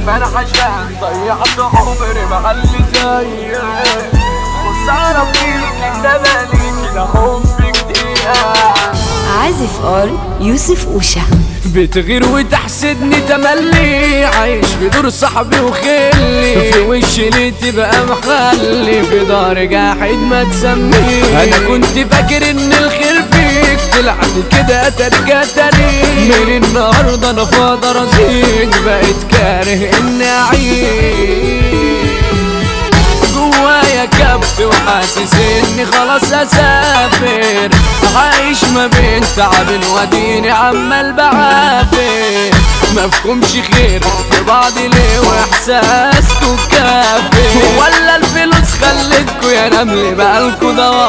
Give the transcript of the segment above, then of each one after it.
ندمان عشان ضيعت عمري مع اللي زيك خسارة فيك انما ليك كده حبك دقيقة عازف ار يوسف أوشا بتغير وتحسدني تملي عايش في دور صاحبي وخلي في وشي ليه تبقى مخلي في دار جاحد ما تسميه انا كنت فاكر ان الخير فيك طلعت كده ترجع تاني من النهارده انا فاضي رصيد بقيت كاره اني اعيش جوايا كبت وحاسس اني خلاص اسافر عايش ما بين تعب واديني عمال بعافر مفهومش خير في بعضي ليه واحساسكوا كافر ولا الفلوس خلتكوا يا نمل بقالكوا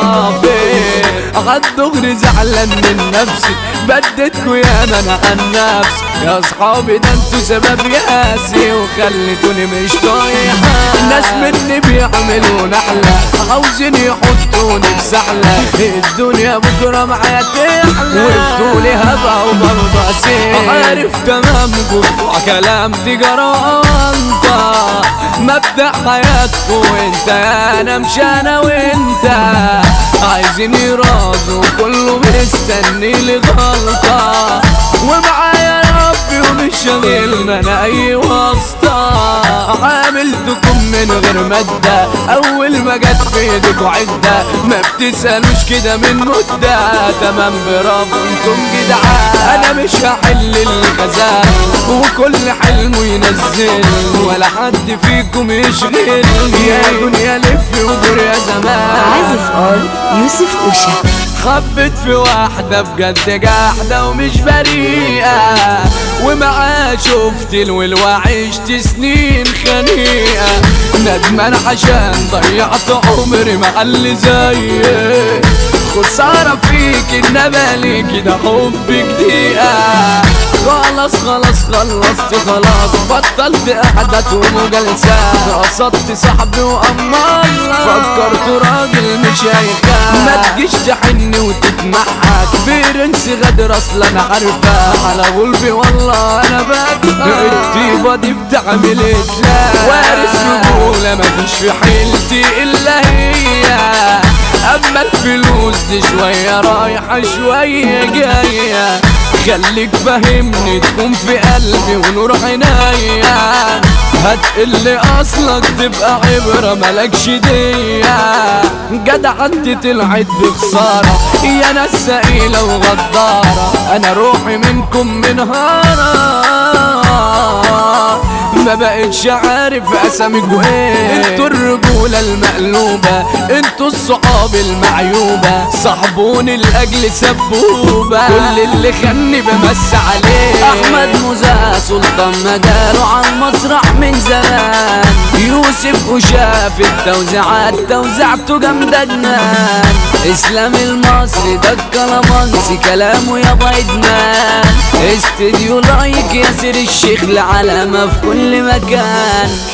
ضوافر عالدغري زعلان من نفسي بدتكوا يا انا عن نفسي يا اصحابي ده انتوا سبب ياسي وخليتوني مش طايق الناس مني بيعملوا نحلة عاوزين يحطوني في سحلة الدنيا بكرة معايا تحلى وبتقولي هبقى وبرضه اسير عارف تمام جوع كلام تجارة انت مبدأ حياتكوا انت انا مش انا وانت عايزين يرازوا كله مستني لي غلطة ومعايا ربي ومش شاغلنا انا اي واسطة عاملتكم من غير مادة اول ما جت في ايدكوا عدة ما بتسألوش كده من مدة تمام برافو انتم جدعان انا مش هحل الغزال وكل حلمه ينزل ولا حد فيكم يشغلني يا دنيا لف ودور يا زمان عازف ار يوسف أوشا خبت في واحدة بجد جاحدة ومش بريئة ومعاه شفت الول وعشت سنين خنيقة ندمان عشان ضيعت عمري مع اللي زيك خسارة فيك انما لي كده حبك دقيقة خلاص خلاص خلصت خلاص بطلت قعدة ومجالسات قصدت صاحبي وأمال فكرت راجل مش هيخاف ما تجيش تحن وتتمحك برنس غدر اصل انا عارفة على قلبي والله انا بكفى الطيبة دي بتعمل اتلاف وارث رجولة مفيش في حيلتي الا هي اما الفلوس دي شوية رايحة شوية جاية خليك فاهمني تكون في قلبي ونور عينيا هتقل اصلك تبقى عبرة ملكش دية جدع انت طلعت بخسارة يا ناس سئيلة وغدارة انا روحي منكم منهارة ما بقتش عارف اساميكوا ايه انتوا الرجولة المقلوبة انتوا الصحاب المعيوبة صاحبوني لاجل سبوبة كل اللي خاني بمس عليه احمد موزة سلطان مجاله على المسرح من زمان يوسف وشاف التوزيعات توزعته جامدة جنان اسلام المصري ده الكلامانسي كلامه يابا ادمان استديو لايك ياسر الشيخ العلامة في كل مكان